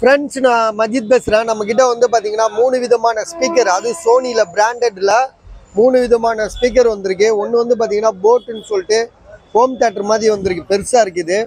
friends நான் மஜித் பேசுகிறேன் நம்ம கிட்ட வந்து பார்த்தீங்கன்னா மூணு விதமான ஸ்பீக்கர் அது சோனியில் பிராண்டட்ல மூணு விதமான ஸ்பீக்கர் வந்திருக்கு ஒன்று வந்து பார்த்தீங்கன்னா போட்டுன்னு சொல்லிட்டு ஹோம் தேட்டர் மாதிரி வந்திருக்கு பெருசாக இருக்குது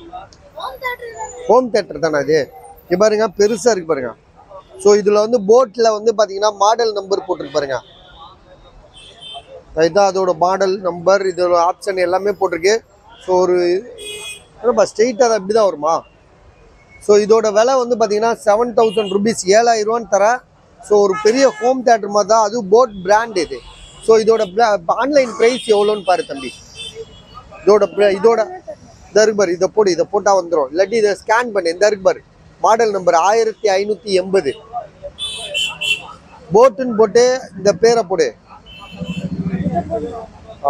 ஹோம் தேட்டர் தானே அது இது பாருங்க பெருசாக இருக்கு பாருங்க ஸோ இதில் வந்து போட்டில் வந்து பார்த்தீங்கன்னா மாடல் நம்பர் போட்டிருக்கு பாருங்க இதுதான் அதோட மாடல் நம்பர் இதோட ஆப்ஷன் எல்லாமே போட்டிருக்கு ஸோ ஒரு என்னப்பா ஸ்ட்ரெயிட்டாக இப்படி தான் வருமா ஸோ இதோட விலை வந்து பார்த்தீங்கன்னா செவன் தௌசண்ட் ருபீஸ் ஏழாயிரம் ரூபான்னு தரேன் ஸோ ஒரு பெரிய ஹோம் தேட்டர் மாதிரி தான் அதுவும் போட் பிராண்ட் இது ஸோ இதோட ஆன்லைன் ப்ரைஸ் எவ்வளோன்னு பாரு தம்பி இதோட pri- இதோட இந்த இருக்கு பாரு இதை போடு இதை போட்டால் வந்துடும் இல்லாட்டி இதை ஸ்கேன் பண்ணு இந்த இருக்கு பாரு மாடல் நம்பர் ஆயிரத்தி ஐநூற்றி எண்பது போட்டுன்னு போட்டு இந்த பேரை போடு ஆ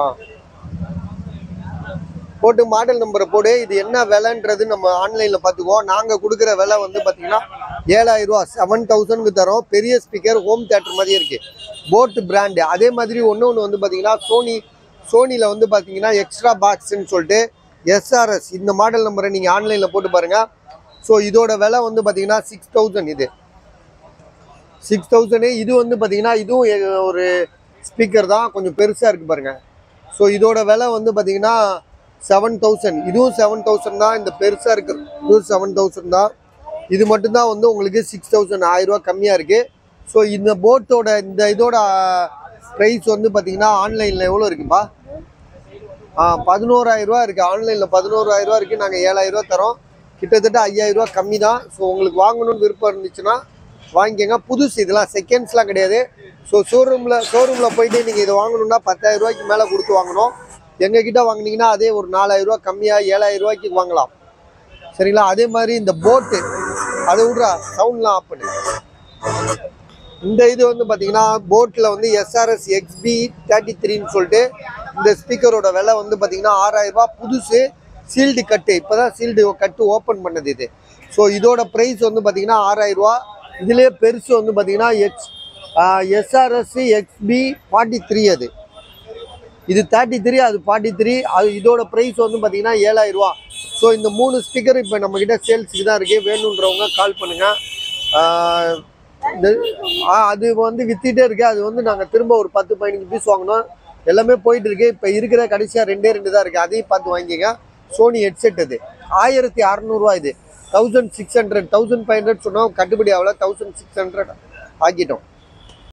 போட்டு மாடல் நம்பரை போடு இது என்ன விலைன்றது நம்ம ஆன்லைனில் பார்த்துக்குவோம் நாங்கள் கொடுக்குற விலை வந்து பார்த்தீங்கன்னா ஏழாயிரம் ரூபா செவன் தௌசண்ட்க்கு தரோம் பெரிய ஸ்பீக்கர் ஹோம் தேட்டர் மாதிரி இருக்கு போட் பிராண்டு அதே மாதிரி ஒன்று ஒன்று வந்து பார்த்தீங்கன்னா சோனி சோனியில் வந்து பார்த்தீங்கன்னா எக்ஸ்ட்ரா பாக்ஸ்ன்னு சொல்லிட்டு எஸ்ஆர்எஸ் இந்த மாடல் நம்பரை நீங்கள் ஆன்லைனில் போட்டு பாருங்கள் ஸோ இதோட விலை வந்து பார்த்தீங்கன்னா சிக்ஸ் தௌசண்ட் இது சிக்ஸ் தௌசண்ட் இது வந்து பார்த்தீங்கன்னா இதுவும் எ- ஒரு ஸ்பீக்கர் தான் கொஞ்சம் பெருசாக இருக்குது பாருங்க ஸோ இதோட விலை வந்து பார்த்தீங்கன்னா செவன் தௌசண்ட் இதுவும் செவன் தௌசண்ட் தான் இந்த பெருசாக இருக்கு இதுவும் செவன் தௌசண்ட் தான் இது மட்டும்தான் வந்து உங்களுக்கு சிக்ஸ் தௌசண்ட் ஆயிரரூவா கம்மியாக இருக்குது ஸோ இந்த போட்டோட இந்த இதோட ப்ரைஸ் வந்து பார்த்தீங்கன்னா ஆன்லைனில் எவ்வளோ இருக்குப்பா ஆ பதினோராயிரம் ரூபா இருக்குது ஆன்லைனில் பதினோராயிரம் ரூபா இருக்குது நாங்கள் ஏழாயிரம் ரூபா தரோம் கிட்டத்தட்ட ஐயாயிரம் ரூபா கம்மி தான் ஸோ உங்களுக்கு வாங்கணும்னு விருப்பம் இருந்துச்சுன்னா வாங்கிக்கோங்க புதுசு இதெல்லாம் செகண்ட்ஸ்லாம் கிடையாது ஸோ ஷோரூமில் ஷோரூமில் போயிட்டு நீங்கள் இதை வாங்கணும்னா பத்தாயிரம் ரூபாய்க்கு மேலே கொடுத்து வாங்கணும் எங்ககிட்ட வாங்குனீங்கன்னா அதே ஒரு நாலாயிரம் ரூபா கம்மியாக ஏழாயிரம் ரூபாய்க்கு வாங்கலாம் சரிங்களா அதே மாதிரி இந்த போட்டு அதை விட்றா சவுண்ட்லாம் ஆஃப் பண்ணு இந்த இது வந்து பார்த்தீங்கன்னா போட்டில் வந்து எஸ்ஆர்எஸ் எக்ஸ்பி தேர்ட்டி த்ரீன்னு சொல்லிட்டு இந்த ஸ்பீக்கரோட விலை வந்து பார்த்தீங்கன்னா ஆறாயிரம் ரூபாய் புதுசு சீல்டு கட்டு இப்போ தான் சீல்டு கட்டு ஓப்பன் பண்ணது இது ஸோ இதோட ப்ரைஸ் வந்து பார்த்தீங்கன்னா ஆறாயிரம் ரூபா இதுலேயே பெருசு வந்து பார்த்தீங்கன்னா X S R S X P forty three அது இது தேர்ட்டி த்ரீ அது ஃபார்ட்டி த்ரீ அது இதோட ப்ரைஸ் வந்து பார்த்தீங்கன்னா ஏழாயிரம் ரூபா ஸோ இந்த மூணு ஸ்பீக்கர் இப்போ நம்மக்கிட்ட சேல்ஸுக்கு தான் இருக்குது வேணுன்றவங்க கால் பண்ணுங்கள் இந்த ஆ, அது வந்து வித்திட்டே இருக்கு அது வந்து நாங்கள் திரும்ப ஒரு பத்து பதினஞ்சு பீஸ் வாங்கினோம் எல்லாமே போயிட்டு இருக்கு இப்போ இருக்கிற கடைசியாக ரெண்டே ரெண்டு தான் இருக்குது அதையும் பார்த்து வாங்கிக்கங்க சோனி ஹெட்செட் அது ஆயிரத்தி அறநூறுவா இது thousand six hundred thousand five hundred சொன்னோம் கட்டுப்படி ஆகல தௌசண்ட் சிக்ஸ் ஹண்ட்ரட் ஆக்கிட்டோம்